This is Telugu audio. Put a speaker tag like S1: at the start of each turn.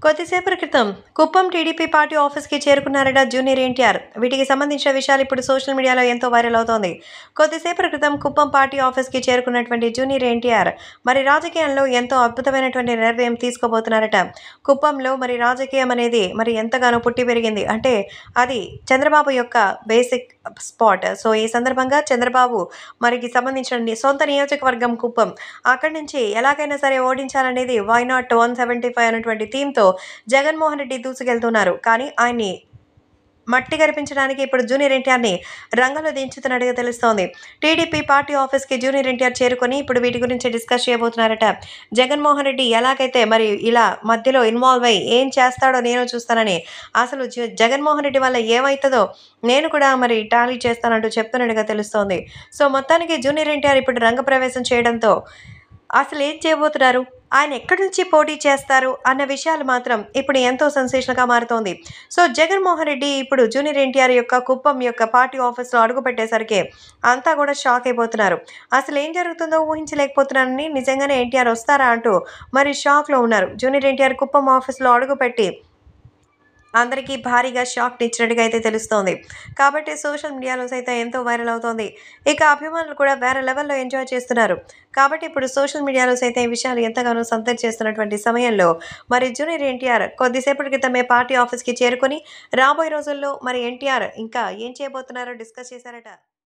S1: కొద్దిసేపటి క్రితం కుప్పం టీడీపీ పార్టీ ఆఫీస్కి చేరుకున్నారట జూనియర్ ఎన్టీఆర్ వీటికి సంబంధించిన విషయాలు ఇప్పుడు సోషల్ మీడియాలో ఎంతో వైరల్ అవుతోంది కొద్దిసేపటి క్రితం కుప్పం పార్టీ ఆఫీస్కి చేరుకున్నటువంటి జూనియర్ ఎన్టీఆర్ మరి రాజకీయాల్లో ఎంతో అద్భుతమైనటువంటి నిర్ణయం తీసుకోబోతున్నారట కుప్పంలో మరి రాజకీయం అనేది మరి ఎంతగానో పుట్టి పెరిగింది అంటే అది చంద్రబాబు యొక్క బేసిక్ స్పాట్ సో ఈ సందర్భంగా చంద్రబాబు మరికి సంబంధించిన ని- సొంత నియోజకవర్గం కుప్పం అక్కడి నుంచి ఎలాగైనా సరే ఓడించాలనేది why not one seventy five అనేటువంటి థీమ్తో జగన్మోహన్ రెడ్డి దూసుకెళ్తున్నారు కానీ ఆయన్ని మట్టి గరిపించడానికి ఇప్పుడు జూనియర్ ఎన్టీఆర్ని రంగంలో దించుతున్నట్టుగా తెలుస్తోంది టీడీపీ పార్టీ ఆఫీస్కి జూనియర్ ఎన్టీఆర్ చేరుకొని ఇప్పుడు వీటి గురించి డిస్కస్ చేయబోతున్నారట జగన్మోహన్ రెడ్డి ఎలాగైతే మరి ఇలా మధ్యలో ఇన్వాల్వ్ అయ్యి ఏం చేస్తాడో నేను చూస్తానని అసలు జ- జగన్మోహన్ రెడ్డి వల్ల ఏమవుతుందో నేను కూడా మరి టాలీ చేస్తానంటూ చెప్తున్నట్టుగా తెలుస్తోంది సో మొత్తానికి జూనియర్ ఎన్టీఆర్ ఇప్పుడు రంగప్రవేశం చేయడంతో అసలు ఏం చేయబోతున్నారు ఆయన ఎక్కడి నుంచి పోటీ చేస్తారు అన్న విషయాలు మాత్రం ఇప్పుడు ఎంతో సెన్సేషన్గా మారుతోంది సో జగన్మోహన్ రెడ్డి ఇప్పుడు జూనియర్ ఎన్టీఆర్ యొక్క కుప్పం యొక్క పార్టీ ఆఫీస్లో అడుగు పెట్టేసరికి అంతా కూడా షాక్ అయిపోతున్నారు అసలు ఏం జరుగుతుందో ఊహించలేకపోతున్నానని నిజంగానే ఎన్టీఆర్ వస్తారా అంటూ మరి షాక్లో ఉన్నారు జూనియర్ ఎన్టీఆర్ కుప్పం ఆఫీస్లో అడుగుపెట్టి అందరికీ భారీగా షాక్ ఇచ్చినట్టుగా అయితే తెలుస్తోంది కాబట్టి సోషల్ మీడియాలో సైతం ఎంతో వైరల్ అవుతోంది ఇక అభిమానులు కూడా వేరే లెవెల్లో ఎంజాయ్ చేస్తున్నారు కాబట్టి ఇప్పుడు సోషల్ మీడియాలో సైతం ఈ విషయాలు ఎంతగానో సందడి చేస్తున్నటువంటి సమయంలో మరి జూనియర్ ఎన్టీఆర్ కొద్దిసేపటి క్రితమే పార్టీ ఆఫీస్కి చేరుకొని రాబోయే రోజుల్లో మరి ఎన్టీఆర్ ఇంకా ఏం చేయబోతున్నారో డిస్కస్ చేశారట